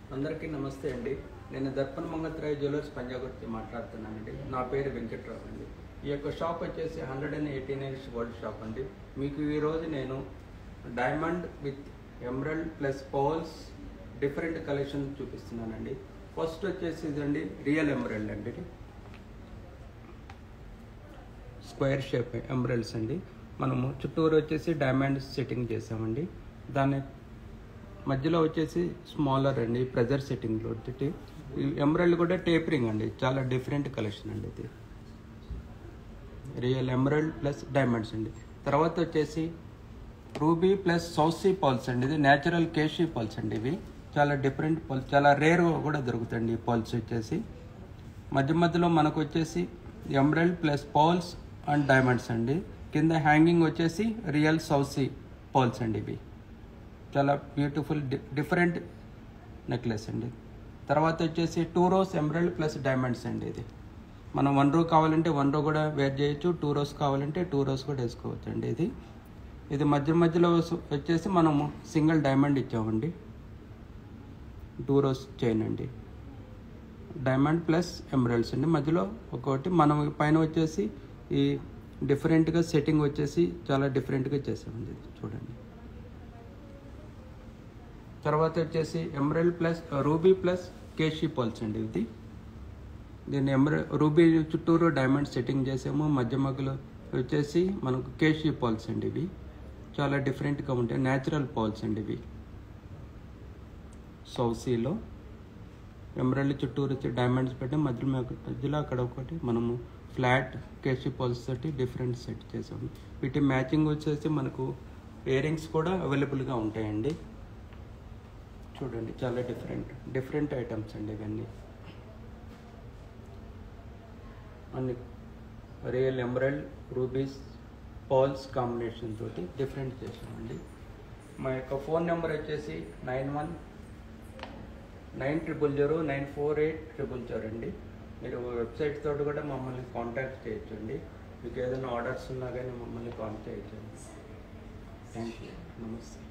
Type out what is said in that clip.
అందరికీ నమస్తే అండి నేను దర్పణ్ మంగత్రాయ్ జ్యువెలర్స్ పంజాగుర్తి మాట్లాడుతున్నానండి నా పేరు వెంకట్రావు అండి ఈ యొక్క షాప్ వచ్చేసి hundred and eighteen years gold shop అండి మీకు ఈరోజు నేను diamond with emerald plus pearls different collection చూపిస్తున్నానండి ఫస్ట్ వచ్చేసి ఇదండి రియల్ ఎమరల్డ్ అండి ఇది. స్క్వేర్ షేప్ ఎంబ్రెల్స్ అండి మనము చుట్టూరు వచ్చేసి డైమండ్ సెట్టింగ్ చేసామండి దాని మధ్యలో వచ్చేసి స్మాలర్ అండి ప్రెజర్ సెట్టింగ్లో వచ్చి ఎంబ్రాయిడ్ కూడా టేపరింగ్ అండి చాలా డిఫరెంట్ కలెక్షన్ అండి ఇది రియల్ ఎమరల్డ్ ప్లస్ డైమండ్స్ అండి తర్వాత వచ్చేసి రూబీ ప్లస్ సౌసీ పాల్స్ అండి ఇది న్యాచురల్ కేషీ పాల్స్ అండి ఇవి చాలా డిఫరెంట్ పాల్స్ చాలా రేర్ కూడా దొరుకుతాయండి ఈ పాల్స్ వచ్చేసి మధ్య మధ్యలో మనకు వచ్చేసి emerald plus pearls and diamonds అండి కింద హ్యాంగింగ్ వచ్చేసి రియల్ సౌసీ పాల్స్ అండి ఇవి చాలా బ్యూటిఫుల్ డిఫరెంట్ నెక్లెస్ అండి తర్వాత వచ్చేసి two rows emerald plus diamonds అండి ఇది మనం వన్ రో కావాలంటే వన్ రో కూడా వేర్ చేయొచ్చు టూ రోస్ కావాలంటే టూ రోస్ కూడా వేసుకోవచ్చు అండి ఇది ఇది మధ్య మధ్యలో వస్- వచ్చేసి మనము సింగిల్ డైమండ్ ఇచ్చామండి టూ రోస్ చైన్ అండి డైమండ్ ప్లస్ ఎమరల్డ్స్ అండి మధ్యలో ఒకటి మనం పైన వచ్చేసి ఈ డిఫరెంట్గా సెట్టింగ్ వచ్చేసి చాలా డిఫరెంట్గా చేసామండి ఇది చూడండి తర్వాత వచ్చేసి emerald plus ruby plus keshi pearls అండి ఇది దీన్ని ఎమర రూబీ చుట్టూరు డైమండ్ సెట్టింగ్ చేసాము మధ్య మధ్యలో వచ్చేసి మనకు కేషీ పాల్స్ అండి ఇవి చాలా డిఫరెంట్గా ఉంటాయి న్యాచురల్ పాల్స్ అండి ఇవి సౌసీలో ఎమరల్డ్ చుట్టూరు వచ్చి డైమండ్స్ పెట్టి మధ్యలో మే- మధ్యలో అక్కడ ఒకటి మనము ఫ్లాట్ కేషీ పాల్స్ తోటి డిఫరెంట్ సెట్ చేసాము వీటి మ్యాచింగ్ వచ్చేసి మనకు ఇయరింగ్స్ కూడా అవైలబుల్గా ఉంటాయండి చూడండి చాలా డిఫరెంట్ డిఫరెంట్ ఐటమ్స్ అండి ఇవన్నీ అన్ని real emerald rubies pearls combination తోటి డిఫరెంట్ చేసామండి మా యొక్క ఫోన్ నెంబర్ వచ్చేసి nine one nine triple zero nine four eight triple zero అండి మీరు వెబ్సైట్ తోటి కూడా మమ్మల్ని కాంటాక్ట్ చేయొచ్చండి మీకు ఏదైనా ఆర్డర్స్ ఉన్నా కానీ మమ్మల్ని కాంటాక్ట్ చేయొచ్చండి థ్యాంక్ యూ నమస్తే